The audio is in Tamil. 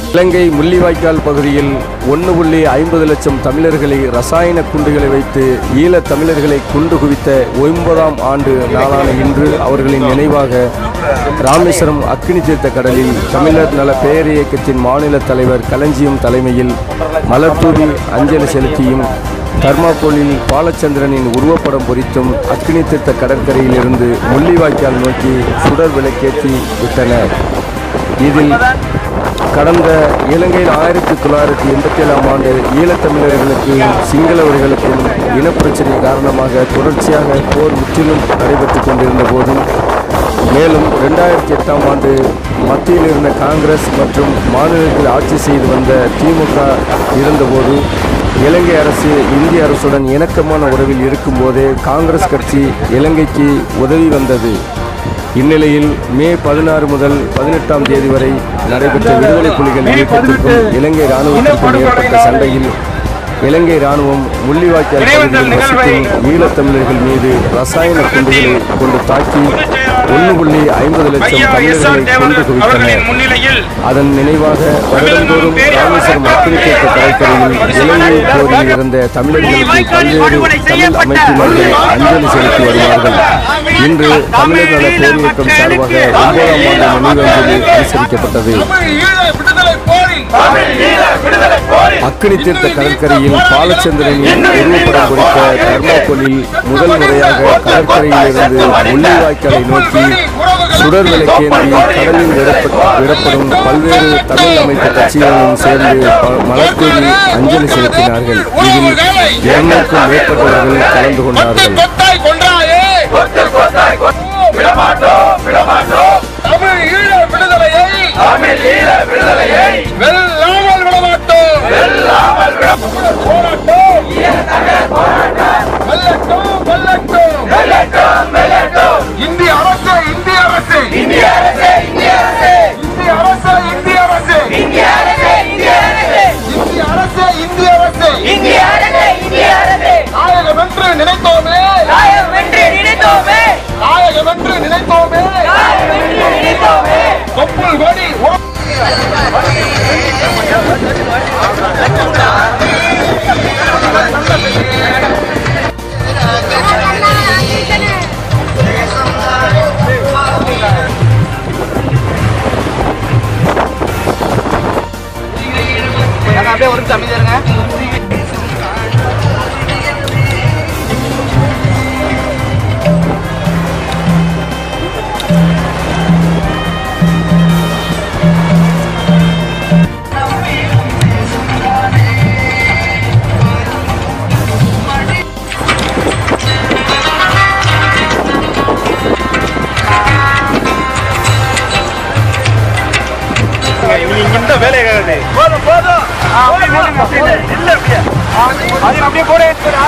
இலங்கை முள்ளிவாய்க்கால் பகுதியில் ஒன்று புள்ளி ஐம்பது லட்சம் தமிழர்களை ரசாயன குண்டுகளை வைத்து ஈழத் தமிழர்களை குண்டு குவித்த ஒன்பதாம் ஆண்டு நாளான இன்று அவர்களின் நினைவாக ராமேஸ்வரம் அக்கினி தீர்த்த கடலில் தமிழர் நல பேர் இயக்கத்தின் மாநில தலைவர் களஞ்சியம் தலைமையில் மலர்தூவி அஞ்சலி செலுத்தியும் தர்மாக்கோலில் பாலச்சந்திரனின் உருவப்படம் பொறித்தும் அக்கினி தீர்த்த கடற்கரையிலிருந்து முள்ளிவாய்க்கால் நோக்கி சுடர் விளக்கேற்றி விட்டனர் இதில் கடந்த இலங்கையில் ஆயிரத்தி தொள்ளாயிரத்தி எண்பத்தி ஏழாம் ஆண்டு ஈழத்தமிழர்களுக்கும் சிங்களவர்களுக்கும் இனப்பிரச்சனை காரணமாக தொடர்ச்சியாக போர் முற்றிலும் நடைபெற்றுக் கொண்டிருந்த போதும் மேலும் ரெண்டாயிரத்தி எட்டாம் ஆண்டு மத்தியில் இருந்த காங்கிரஸ் மற்றும் மாநிலத்தில் ஆட்சி செய்து வந்த திமுக இருந்தபோது இலங்கை அரசு இந்திய அரசுடன் இணக்கமான உறவில் இருக்கும்போதே காங்கிரஸ் கட்சி இலங்கைக்கு உதவி வந்தது இந்நிலையில் மே பதினாறு முதல் பதினெட்டாம் தேதி வரை நடைபெற்ற விடுதலை புலிகள் இயக்கத்திற்கும் இலங்கை இராணுவத்திற்கும் ஏற்பட்ட சண்டையில் இலங்கை இராணுவம் முள்ளிவாய்க்கால் பகுதியில் வசிக்கும் ஈழத்தமிழர்கள் மீது ரசாயன குண்டுகளை கொண்டு தாக்கி ஒன்று புள்ளி ஐம்பது லட்சம் தமிழர்களை கொண்டு குவித்தனர் முன்னிலையில் அதன் நினைவாக வருடந்தோறும் ராமேஸ்வரம் அக்கினித்தேக்க கடற்கரையில் இலங்கை போரில் இருந்த தமிழர்களுக்கு பல்வேறு தமிழ் அமைப்பினர்கள் அஞ்சலி செலுத்தி வருவார்கள் இன்று தமிழர் நல பேரியக்கம் சார்பாக ஒன்பதாம் ஆண்டு நினைவஞ்சலி அனுசரிக்கப்பட்டது அக்கினி தீர்த்த கடற்கரையில் பாலச்சந்திரனின் உருவப்படம் குறித்த தர்மாக்கோலில் முதல் முறையாக கடற்கரையிலிருந்து முள்ளிவாய்க்காலை நோக்கி சுடர் விளக்கேந்தி கடலில் விடப்ப- விடப்படும் பல்வேறு தமிழ் அமைப்பு கட்சிகளும் சேர்ந்து ப- மலர்தூவி அஞ்சலி செலுத்தினார்கள் இதில் இருநூறுக்கும் மேற்பட்டவர்கள் கலந்து கொண்டார்கள் கொத்தாய் கொன்றாயே விடமாட்டோம் விடமாட்டோம் தமிழ் ஈழ விடுதலையை தமிழ் ஈழ விடுதலையை வெல்லாமல் விடமாட்டோம் வெல்லாமல் போராட்டம் வெல்லட்டும் வெல்லட்டும் வெல்லட்டும் வெல்லட்டும் இந்திய அரசு இந்திய அரசு இந்திய அரசு இந்திய அரசு இந்திய அரசு இந்திய அரசு இந்திய அரசு இந்திய அரசு இந்திய அரசு இந்திய அரசு இந்திய அரசே இந்திய அரசே நாயகம் என்று நினைத்தோமே நாயம் வென்று நினைத்தோமே நாயகம் என்று நினைத்தோமே நாயம் வென்று நினைத்தோமே தொப்புள் கொடி உர- அப்படியே ஒரு நிமிஷம் அமைதியா இருங்க இந்த வேலையை போதும் போதும் இல்ல அப்படியே அப்படியே போடு